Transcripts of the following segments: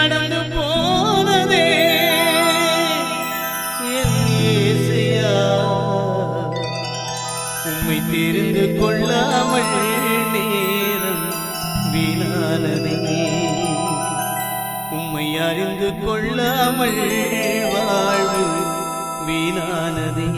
கடந்து போனதே என் இயேசுயா உம்மை தெரிந்து கொள்ளாமல் நேரம் வீணானதே உம்மை அறிந்து கொள்ளாமல் வாழ்வு வீணானதே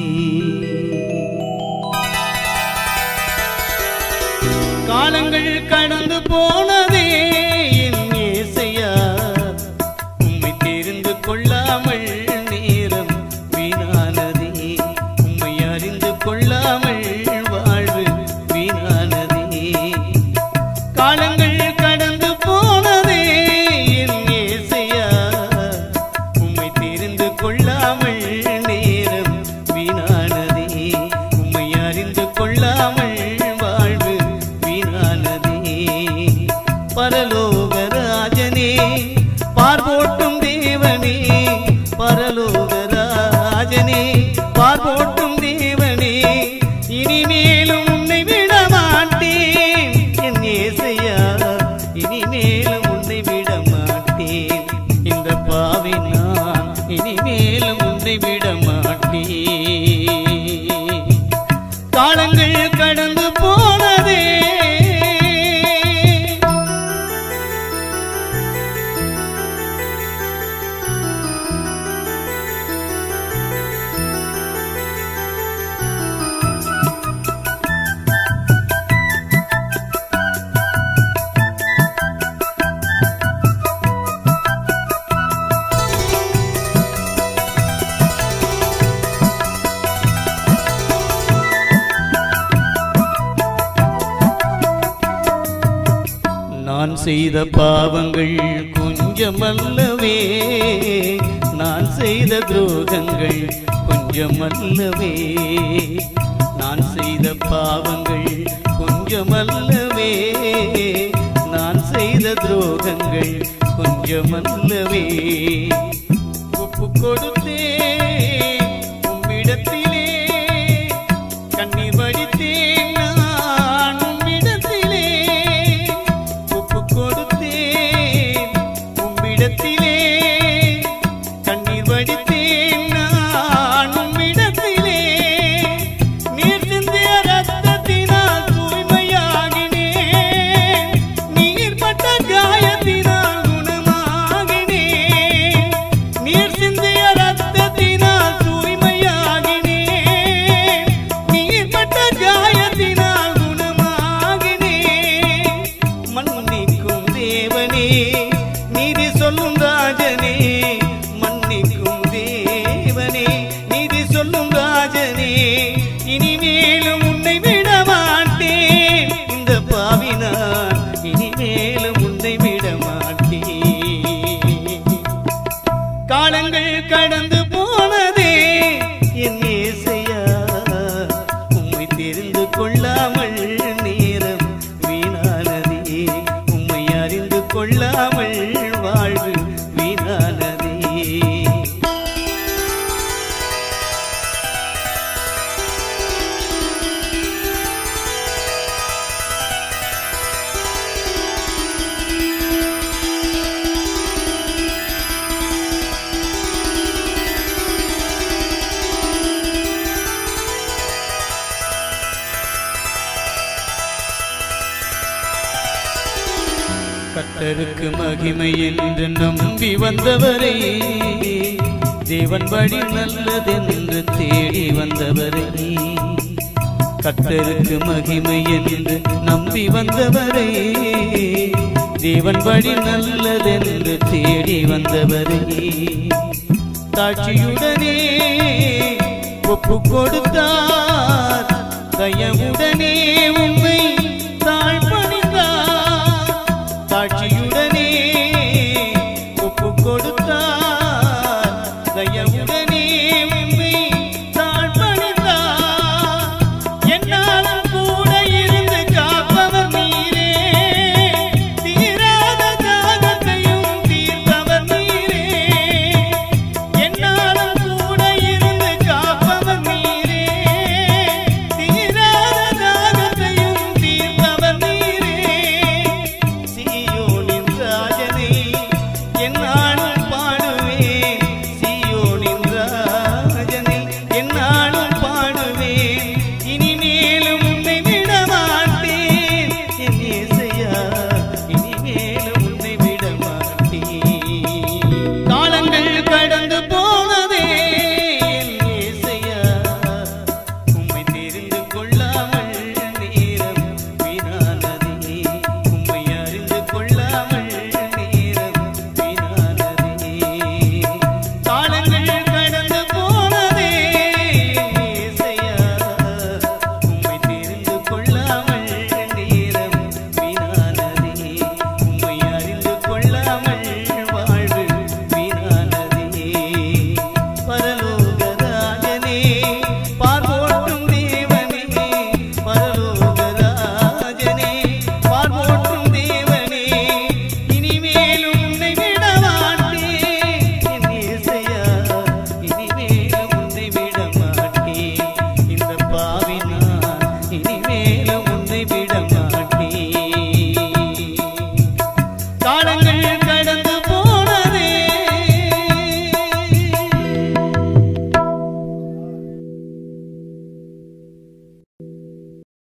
காலங்கள் கடந்து போனதே என் இயேசையா உம்மை தெரிந்து கொள்ளாமல் நேரம் வீணானதே உம்மை அறிந்து கொள்ளாமல் வாழ்வு வீணானதே காலங்கள் கடந்து போனதே என் இயேசையா உம்மை தெரிந்து கொள்ளாமல் நேரம் வீணானதே உம்மை அறிந்து கொள்ளாமல் வாழ்வு வீணானதே பரலோகராஜனே பார்போட்டும் தேவனே பரலோகராஜனே பார்போட்டும் தேவனே இனிமேலும் உன்னை விட மாட்டேன் என் ஏசையா இனிமேலும் உன்னை விட மாட்டேன் இந்த பாவி நான் இனிமேலும் உன்னை விட மாட்டேன் காலங்கள் கடந்து போனதே நான் செய்த பாவங்கள் கொஞ்சமல்லவே நான் செய்த துரோகங்கள் கொஞ்சமல்லவே நான் செய்த பாவங்கள் கொஞ்சமல்லவே நான் செய்த துரோகங்கள் கொஞ்சமல்லவே ஒப்பு கொடுத்தேன் உம்மிடத்திலே கண்ணீர் வடித்தேன் நான் உம்மிடத்திலே ஒப்பு கொடுத்தேன் உம்மிடத்திலே கண்ணீர் வடித்தேன் நான் உம்மிடத்திலே நீர் சிந்திய ரத்தத்தினால் தூய்மையாகினேன் நீர் பட்ட காயத்தினால் குணமாகினேன் நீர் சிந்திய ரத்தத்தினால் தூய்மையாகினேன் நீர் பட்ட காயத்தினால் குணமாகினேன் மன்னிக்கும் தேவனே நீதி சொல்லும் ராஜனே மன்னிக்கும் தேவனே நீதி சொல்லும் ராஜனே இனிமேலும் உன்னை விட மாட்டேன் இந்த பாவினான் இனிமேலும் உன்னை விட மாட்டேன் காலங்கள் கடந்து போனதே என் இயேசையா உம்மை தெரிந்து கொள்ளாமல் நேரம் வீணானதே உம்மை அறிந்து கொள்ளாமல் வாழ்வு வீணானதே கர்த்தருக்கு மகிமை என்று நம்பி வந்தவரே தேவன் வழி நல்லதென்று தேடி வந்தவரே கர்த்தருக்கு மகிமை என்று நம்பி வந்தவரே தேவன் வழி நல்லதென்று தேடி வந்தவரே தாட்சியுடனே ஒப்பு கொடுத்தார் தயவுடனே உண்மை